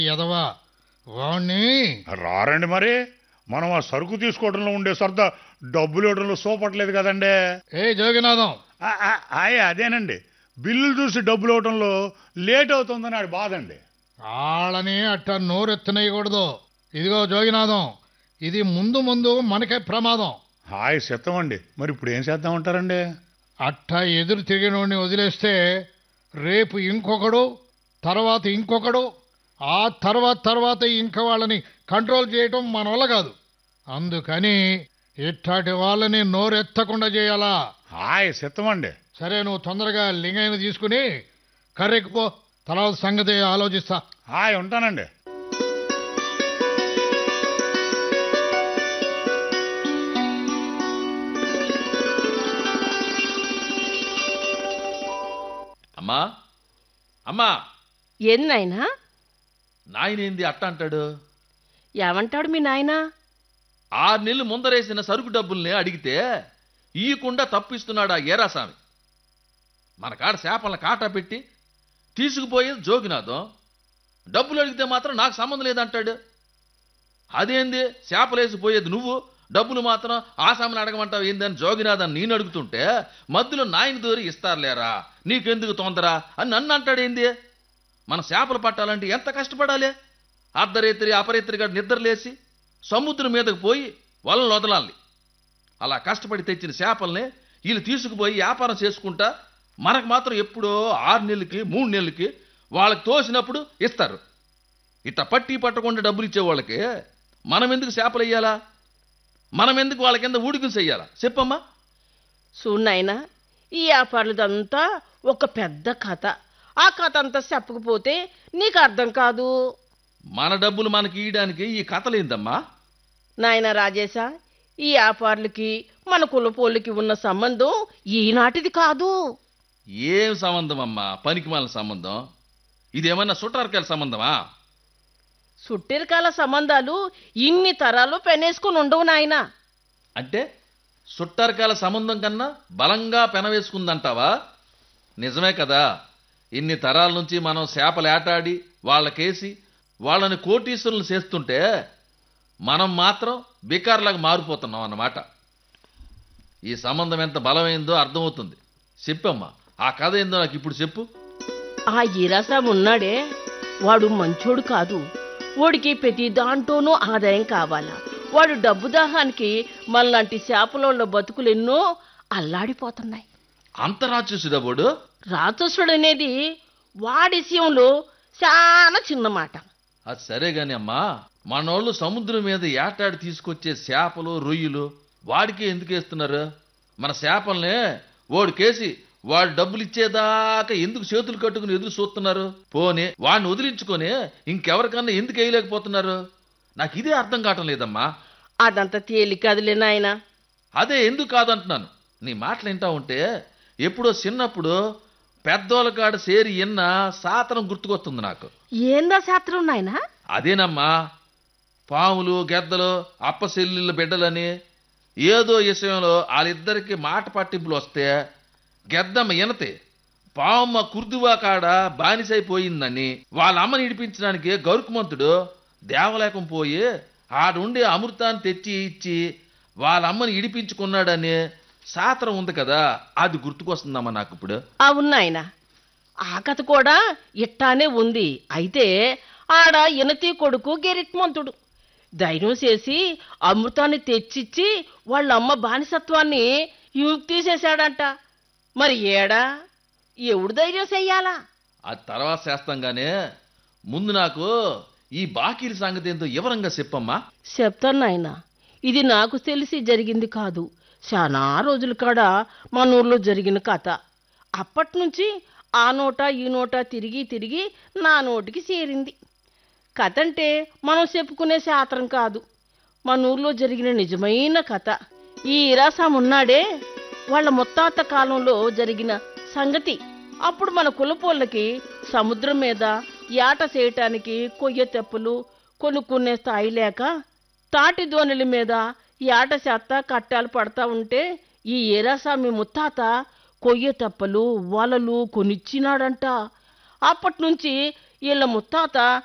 ఎదవా వాణ్ణి రారండి మరి మనం ఆ సరుకు తీసుకోవడంలో ఉండే సరదా డబ్బులు ఇవ్వడంలో సోపట్లేదు కదండి ఏ జోగినాథం ఆ, ఆ, ఆయ్ అదేనండి బిల్లులు చూసి డబ్బులు ఇవ్వడంలో లేట్ అవుతుందని ఆడి బాధ అండి ఆళ్ళని అట్ట నోరెత్తనేయకూడదు ఇదిగో జోగినాథం ఇది ముందు ముందు మనకే ప్రమాదం హాయ్ సిద్ధం అండి మరి ఇప్పుడు ఏం చేద్దామంటారండి అట్ట ఎదురు తిరిగినోడిని వదిలేస్తే రేపు ఇంకొకడు తర్వాత ఇంకొకడు ఆ తర్వాత తర్వాత ఇంకా వాళ్ళని కంట్రోల్ చేయటం మన వల్ల కాదు అందుకని ఇట్లాంటి వాళ్ళని నోరెత్తకుండా చేయాలా హాయ్ సిద్ధం అండి సరే నువ్వు తొందరగా లింగైన తీసుకుని కర్రెక్కిపో తర్వాత సంగతి ఆలోచిస్తా హాయ్ ఉంటానండి అమ్మా అమ్మా ఏం నాయనా నాయనేంది అట్ట అంటాడు ఏమంటాడు మీ నాయనా ఆరు నెలలు ముందరేసిన సరుకు డబ్బుల్ని అడిగితే ఈయకుండా తప్పిస్తున్నాడు ఆ ఏరాస్వామి మన కాడ చేపలను కాటా పెట్టి తీసుకుపోయేది జోగినాథం డబ్బులు అడిగితే మాత్రం నాకు సంబంధం లేదంటాడు అదేంది చేపలేసి పోయేది నువ్వు డబ్బులు మాత్రం ఆసామిని అడగమంటావు ఏందని జోగినాథన్ నేను అడుగుతుంటే మధ్యలో నాయన దూరి ఇస్తారులేరా నీకెందుకు తొందర అని నన్ను అంటాడేంది మన చేపలు పట్టాలంటే ఎంత కష్టపడాలి అర్ధరేత్రి అపరేత్రిగా నిద్రలేసి సముద్రం మీదకు పోయి వలలు వదలాలి అలా కష్టపడి తెచ్చిన చేపల్ని వీళ్ళు తీసుకుపోయి వ్యాపారం చేసుకుంటా మనకు మాత్రం ఎప్పుడో ఆరు నెలలకి మూడు నెలలకి వాళ్ళకి తోసినప్పుడు ఇస్తారు ఇట్ట పట్టి పట్టకుండా డబ్బులు ఇచ్చే వాళ్ళకి మనం ఎందుకు చేపలు వేయాలా మనం ఎందుకు వాళ్ళ కింద ఊడికలు చెయ్యాలా చెప్పమ్మా చూడు నాయనా ఈ వ్యాపారులదంతా ఒక పెద్ద కథ ఆ కథ అంతా చెప్పకపోతే నీకు అర్థం కాదు మన డబ్బులు మనకి ఇయడానికి ఈ కథలేందమ్మా నాయన రాజేశా ఈ వ్యాపారులకి మన కులపోళ్ళకి ఉన్న సంబంధం ఈనాటిది కాదు ఏం సంబంధం అమ్మా పనికిమాల సంబంధం ఇదేమన్నా సుట్టారకాయల సంబంధమా సుట్టిరకాల సంబంధాలు ఇన్ని తరాలు పెనేసుకుని ఉండవు నాయనా అంటే సుట్టరకాల సంబంధం కన్నా బలంగా పెనవేసుకుందంటావా నిజమే కదా ఇన్ని తరాల నుంచి మనం చేపలు ఏటాడి వాళ్ళకేసి వాళ్ళని కోటీశ్వరులు చేస్తుంటే మనం మాత్రం బికార్లాగా మారిపోతున్నాం అన్నమాట ఈ సంబంధం ఎంత బలమైందో అర్థమవుతుంది చెప్పమ్మా ఆ కథ ఏందో నాకు ఇప్పుడు చెప్పు ఆ ఈరాసాం ఉన్నాడే వాడు మంచోడు కాదు వాడికి ప్రతి దాంట్లోనూ ఆదాయం కావాలా వాడు డబ్బు దాహానికి మనలాంటి చేపలోళ్ళ బతుకులు ఎన్నో అల్లాడిపోతున్నాయి అంత రాక్షసుడా వాడు రాక్షసుడు అనేది వాడి విషయంలో చాలా చిన్న మాట అది సరే గాని అమ్మా మనోళ్ళు సముద్రం మీద ఏటాడి తీసుకొచ్చే చేపలు రొయ్యలు వాడికే ఎందుకు వేస్తున్నారు మన చేపల్ని వాడికేసి వాడు డబ్బులు ఇచ్చేదాకా ఎందుకు చేతులు కట్టుకుని ఎదురు చూస్తున్నారు పోనీ వాడిని వదిలించుకొని ఇంకెవరికన్నా ఎందుకు వేయలేకపోతున్నారు నాకు ఇదే అర్థం కావటం లేదమ్మా అదంత తేలికదులే నాయన అదే ఎందుకు కాదంటున్నాను నీ మాటలు వింటా ఉంటే ఎప్పుడో చిన్నప్పుడు పెద్దోళ్ళ కాడ సేరి ఎన్న సాతనం గుర్తుకొస్తుంది నాకు ఏందా శాస్త్రం నాయనా అదేనమ్మా పాములు గెద్దలు అప్పసెల్లుల బిడ్డలని ఏదో విషయంలో వాళ్ళిద్దరికి మాట పట్టింపులు వస్తే గెద్దమ్మ ఇనతే పావమ్మ కుర్దువా కాడ బానిసైపోయిందని వాళ్ళ అమ్మని ఇడిపించడానికి గరుకుమంతుడు దేవలేకం పోయి ఆడుండే అమృతాన్ని తెచ్చి ఇచ్చి వాళ్ళ అమ్మని ఇడిపించుకున్నాడని సాత్రం ఉంది కదా అది గుర్తుకొస్తుందమ్మా నాకు ఇప్పుడు అవును నాయన ఆ కథ కూడా ఇట్టానే ఉంది అయితే ఆడ ఇనతి కొడుకు గెరిట్మంతుడు ధైర్యం చేసి అమృతాన్ని తెచ్చిచ్చి వాళ్ళ అమ్మ బానిసత్వాన్ని యూక్ తీసేశాడంట మరి ఏడా ఎవడు ధైర్యం చెయ్యాలా అది తర్వాత చేస్తాంగానే ముందు నాకు ఈ బాకీల సంగతి ఏందో వివరంగా చెప్పమ్మా చెప్తాను నాయన ఇది నాకు తెలిసి జరిగింది కాదు చాలా రోజుల కాడ మన ఊర్లో జరిగిన కథ అప్పటి నుంచి ఆ నోట ఈ నోట తిరిగి తిరిగి నా నోటికి చేరింది కథ అంటే మనం చెప్పుకునే శాస్త్రం కాదు మన ఊర్లో జరిగిన నిజమైన కథ ఈ ఇరాసాం ఉన్నాడే వాళ్ళ ముత్తాత కాలంలో జరిగిన సంగతి అప్పుడు మన కులపోళ్ళకి సముద్రం మీద యాట చేయటానికి కొయ్య తెప్పలు కొనుక్కునే స్థాయి లేక తాటి దోణిల మీద యాట చేత కట్టాలు పడతా ఉంటే ఈ ఏరాసామి ముత్తాత కొయ్య తెప్పలు వలలు కొనిచ్చినాడంట అప్పటి నుంచి వీళ్ళ ముత్తాత